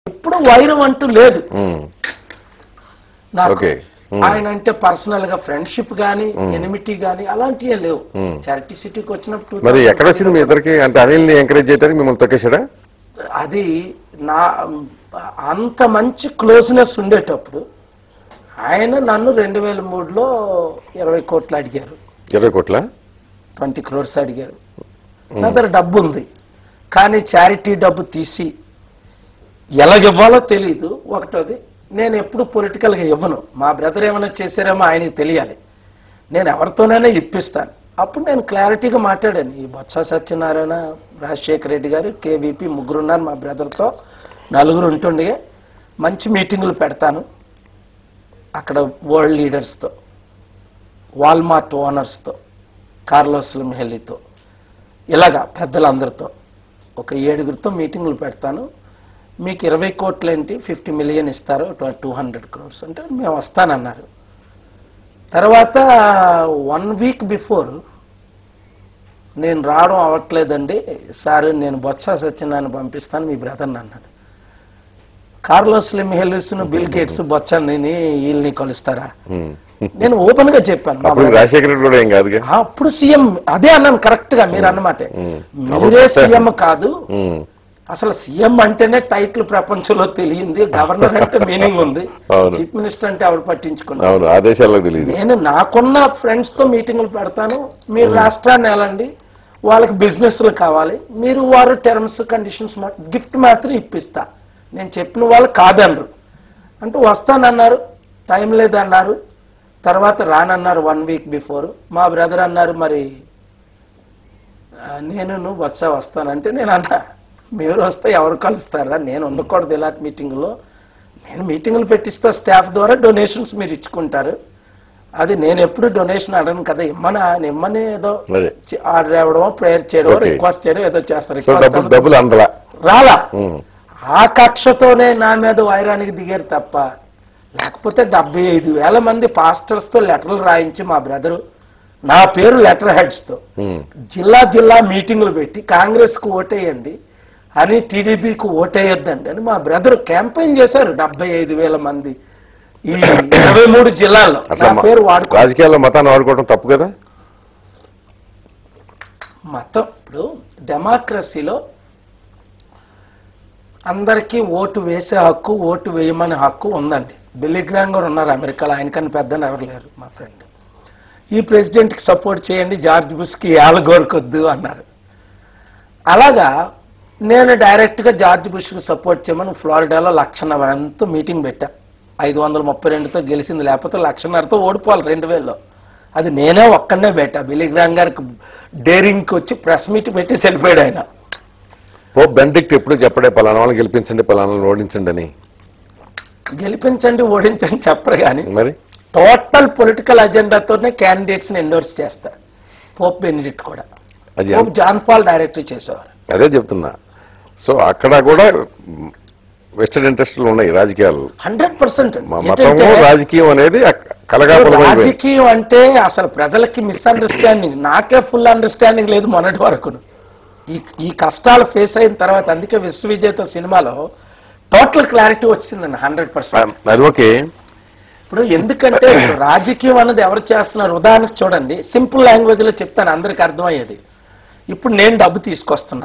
ఎప్పుడు వైరం అంటూ లేదు ఉమ్, నాకు ఓకే. Hmm. ఆయన అంటే పర్సనల్ గా ఫ్రెండ్షిప్ గానీ ఎనిమిటీ గానీ అలాంటివే లేవు Hmm. చారిటీ సిటీకి వచ్చినప్పుడు మరి ఎక్కడ వచ్చింది మీ ఇద్దరికి అంటే అనిల్ని ఎంకరేజ్ చేయడానికి మిమ్మల్ని తొక్కేశాడా అది నా అంత మంచి క్లోజ్నెస్ ఉండేటప్పుడు ఆయన నన్ను రెండు వేల మూడులో ఇరవై కోట్లు అడిగారు ఇరవై కోట్ల ట్వంటీ క్రోర్స్ అడిగారు నా దగ్గర డబ్బు ఉంది కానీ చారిటీ డబ్బు తీసి ఎలాగివ్వాలో తెలియదు ఒకటోది నేను ఎప్పుడు పొలిటికల్గా ఇవ్వను మా బ్రదర్ ఏమైనా చేశారేమో ఆయనకి తెలియాలి నేను ఎవరితోనైనా ఇప్పిస్తాను అప్పుడు నేను క్లారిటీగా మాట్లాడాను ఈ బొత్స సత్యనారాయణ రాజశేఖర రెడ్డి గారు కేవీపీ ముగ్గురున్నారు మా బ్రదర్తో నలుగురు ఉంటుండే మంచి మీటింగులు పెడతాను అక్కడ వరల్డ్ లీడర్స్తో వాల్మార్ట్ ఓనర్స్తో కార్లోస్ మెహల్లీతో ఇలాగా పెద్దలందరితో ఒక ఏడుగురితో మీటింగులు పెడతాను మీకు ఇరవై కోట్లేంటి ఫిఫ్టీ మిలియన్ ఇస్తారు టూ హండ్రెడ్ క్రోర్స్ అంటే మేము వస్తానన్నారు తర్వాత వన్ వీక్ బిఫోర్ నేను రావడం అవ్వట్లేదండి సార్ నేను బొత్స సత్యనారాయణ పంపిస్తాను మీ బ్రదర్ని అన్నాడు కార్లోస్ లిమిహెలిస్ బిల్ గేట్స్ బొత్సని వీళ్ళని కలుస్తారా ఉమ్. నేను ఓపెన్ గా చెప్పాను మా అప్పుడు రాజశేఖర రెడ్డి కూడా ఏం కాదుగా ఆ, అప్పుడు సీఎం అదే అన్నాను కరెక్ట్ గా మీరు అన్నమాట ఉమ్. మీరే సీఎం కాదు ఉమ్. అసలు సీఎం అంటేనే టైటిల్ ప్రపంచంలో తెలియంది గవర్నర్ అంటే మీనింగ్ ఉంది అవును. చీఫ్ మినిస్టర్ అంటే ఎవరు పట్టించుకున్నారు అవును ఆదేశాల్లో తెలియదు నేను నాకున్న ఫ్రెండ్స్ తో మీటింగులు పెడతాను మీరు రాష్ట్రాన్ని వెళ్ళండి వాళ్ళకి బిజినెస్లు కావాలి మీరు వారు టర్మ్స్ కండిషన్స్ గిఫ్ట్ మాత్రం ఇప్పిస్తా నేను చెప్పిన వాళ్ళు కాదనరు అంటూ వస్తానన్నారు టైం లేదన్నారు తర్వాత రానన్నారు వన్ వీక్ బిఫోర్ మా బ్రదర్ అన్నారు మరి ఆ, నేను నువ్వు వచ్చా వస్తానంటే నేను అన్నా మీరు వస్తే ఎవరు కలుస్తారా నేను ఉండకూడదు ఇలాంటి మీటింగులో నేను మీటింగులు పెట్టిస్తా స్టాఫ్ ద్వారా డొనేషన్స్ మీరు ఇచ్చుకుంటారు అది నేను ఎప్పుడు డొనేషన్ అడగను కదా ఇమ్మని ఇమ్మని ఏదో అదే ఆర్డర్ ఇవ్వడమో ప్రేయర్ చేయడమో Okay. రిక్వెస్ట్ చేయడం ఏదో చేస్తారు సో Request డబ్బులు అంటే- డబ్బులు అందలా రాలా ఉమ్. ఆ కక్షతోనే నా మీద వైరానికి దిగారు తప్ప లేకపోతే డెబ్బై ఐదు వేల మంది పాస్టర్స్ తో లెటర్లు రాయించి మా బ్రదరు నా పేరు లెటర్ హెడ్స్ తో ఉమ్. జిల్లా జిల్లా మీటింగులు పెట్టి కాంగ్రెస్ కు ఓటేయండి అని టీడీపీకి ఓటేయొద్దండి అని మా బ్రదర్ క్యాంపెయిన్ చేశారు డెబ్బై ఐదు వేల మంది ఈ ఇరవై మూడు జిల్లాల్లో అట్లా నా మ- పేరు వాడుకో రాజకీయాల్లో మతాన్ని వాడుకోవడం తప్పు కదా మతం ఇప్పుడు డెమోక్రసీలో అందరికీ ఓటు వేసే హక్కు ఓటు వేయమనే హక్కు ఉందండి బిల్లిగ్రామ్ గారు ఉన్నారు అమెరికాలో ఆయనకన్నా పెద్దని ఎవరు లేరు మా ఫ్రెండ్ ఈ ప్రెసిడెంట్కి సపోర్ట్ చేయండి జార్జ్ బుష్కి యాలగోరుకొద్దు అన్నారు అలాగా నేను డైరెక్ట్గా జార్జ్ బుష్కి సపోర్ట్ చేయమని ఫ్లోరిడాలో లక్షన్నరతో మీటింగ్ పెట్టా ఐదు వందల ముప్పై రెండుతో గెలిచింది లేకపోతే లక్షన్నరతో ఓడిపోవాలి రెండు వేలలో అది నేనే ఒక్కనే పెట్టా బిలిగ్రామ్ గారికి డేరింగ్కి వచ్చి ప్రెస్ మీట్ పెట్టి వెళ్ళిపోయాడు ఆయన పోప్ బెండిక్ట్ ఎప్పుడు చెప్పడే పలానా వాళ్ళని గెలిపించండి పలానా వాళ్ళని ఓడించండి అని గెలిపించండి ఓడించండి చెప్పరు కానీ మరి టోటల్ పొలిటికల్ అజెండాతోనే క్యాండిడేట్స్ని ఎండోర్స్ చేస్తారు పోప్ బెనిడిక్ట్ కూడా అది పోప్ జాన్ పాల్ డైరెక్టర్ చేసేవారు అదే చెప్తున్నా సో అక్కడ కూడా వెస్టర్న్ ఇంట్రెస్ట్లు ఉన్నాయి రాజకీయాలు హండ్రెడ్ పర్సెంట్ మ- మతము రాజకీయం అనేది కలగాపులమైపోయింది రాజకీయం అంటే అసలు ప్రజలకి మిస్అండర్స్టాండింగ్ నాకే ఫుల్ అండర్స్టాండింగ్ లేదు మొన్నటి వరకు ఈ ఈ కష్టాలు ఫేస్ అయిన తర్వాత అందుకే విశ్వవిజేత సినిమాలో టోటల్ క్లారిటీ వచ్చిందండి హండ్రెడ్ పర్సెంట్ అది ఓకే ఇప్పుడు ఎందుకంటే ఇప్పుడు రాజకీయం అన్నది ఎవరు చేస్తున్నారు ఉదాహరణకు చూడండి సింపుల్ లాంగ్వేజ్ లో చెప్తాను అందరికి అర్థమయ్యేది ఇప్పుడు నేను డబ్బు తీసుకొస్తున్నా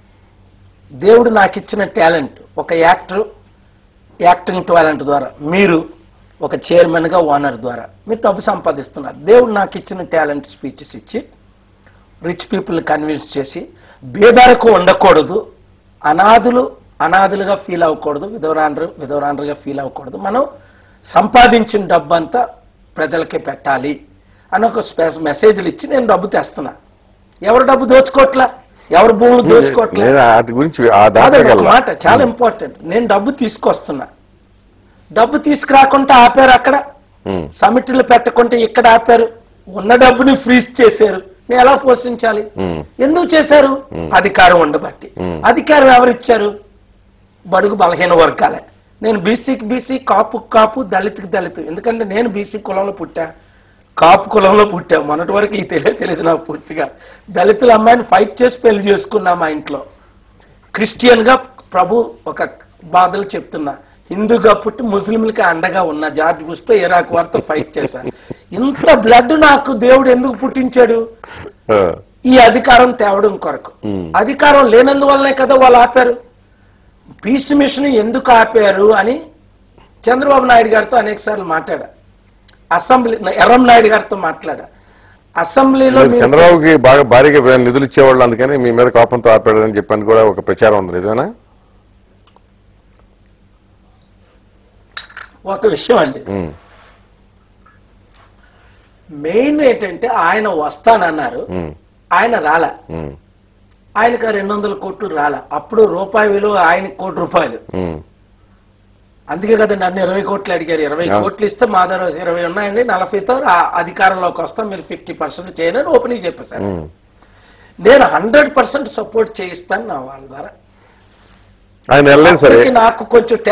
దేవుడు నాకు ఇచ్చిన టాలెంట్ ఒక యాక్టర్ యాక్టింగ్ టాలెంట్ ద్వారా మీరు ఒక చైర్మన్ గా ఓనర్ ద్వారా మీరు డబ్బు సంపాదిస్తున్నారు దేవుడు నాకు ఇచ్చిన టాలెంట్ స్పీచెస్ ఇచ్చి రిచ్ పీపుల్ కన్విన్స్ చేసి బేదారకు ఉండకూడదు అనాథులు అనాథులుగా ఫీల్ అవ్వకూడదు విధవరాండ్రు విధవరాండ్రుగా ఫీల్ అవ్వకూడదు మనం సంపాదించిన డబ్బు అంతా ప్రజలకే పెట్టాలి అని ఒక స్పె- మెసేజ్లు ఇచ్చి నేను డబ్బు తెస్తున్నా ఎవరు డబ్బు దోచుకోవట్లా ఎవరు భూములు దోచుకోవట్లా నేను వాటి గురించి ఆ కాదండి, ఒక దాటగల మాట చాలా ఇంపార్టెంట్ నేను డబ్బు తీసుకొస్తున్నా డబ్బు తీసుకురాకుండా ఆపారు అక్కడ సమిటిలు పెట్టకుంటే ఇక్కడ ఆపారు ఉన్న డబ్బుని ఫ్రీజ్ చేశారు నేను ఎలా పోషించాలి ఎందుకు చేశారు మ్మ్. అధికారం ఉండబట్టి మ్మ్. అధికారం ఎవరిచ్చారు బడుగు బలహీన వర్గాలే నేను బీసీకి బీసీ కాపు కాపు దళితుకి దళితు ఎందుకంటే నేను బీసీ కులంలో పుట్టా కాపు కులంలో పుట్టా మొన్నటి వరకు ఈ తెలియదు తెలియదు నాకు పూర్తిగా దళితుల అమ్మాయిని ఫైట్ చేసి పెళ్లి చేసుకున్నా మా ఇంట్లో క్రిస్టియన్ గా ప్రభు ఒక బాధలు చెప్తున్నా హిందూగా పుట్టి ముస్లింలకి అండగా ఉన్న జార్జ్ బుష్తో ఇరాక్ వారితో ఫైట్ చేశాను ఇంత బ్లడ్ నాకు దేవుడు ఎందుకు పుట్టించాడు ఆ, ఈ అధికారం తేవడం కొరకు ఉమ్, అధికారం లేనందువల్లనే కదా వాళ్ళు ఆపారు పీస్ మిషన్ ఎందుకు ఆపారు అని చంద్రబాబు నాయుడు గారితో అనేక సార్లు మాట్లాడా అసెంబ్లీ ఎర్రం నాయుడు గారితో మాట్లాడా అసెంబ్లీలో మీరు మీరు- చంద్రబాబుకి బాగా భారీగా నిధులు ఇచ్చేవాళ్ళు అందుకని మీ మీద కోపంతో ఆపాడని చెప్పని కూడా ఒక ప్రచారం ఉంది నిజమేనా ఒక విషయం అండి ఉమ్, మెయిన్ ఏంటంటే ఆయన వస్తానన్నారు ఉమ్, ఆయన రాలే ఉమ్, ఆయనకు ఆ రెండు వందల కోట్లు రాలే అప్పుడు రూపాయి విలువ ఆయనకి కోటి రూపాయలు ఉమ్, అందుకే కదా నన్ను ఇరవై కోట్లు అడిగారు ఇరవై ఆ. కోట్లు ఇస్తే మా దగ్గర ఇరవై ఉన్నాయండి నలభైతో ఆ అధికారంలోకి వస్తాం మీరు ఫిఫ్టీ పర్సెంట్ చేయనని ఓపెనింగ్ చెప్పేశారు ఉమ్. నేను హండ్రెడ్ పర్సెంట్ సపోర్ట్ చేయిస్తాను నా వాళ్ళ ద్వారా ఆయన వెళ్ళలేదు సరే అప్పటికి నాకు కొంచెం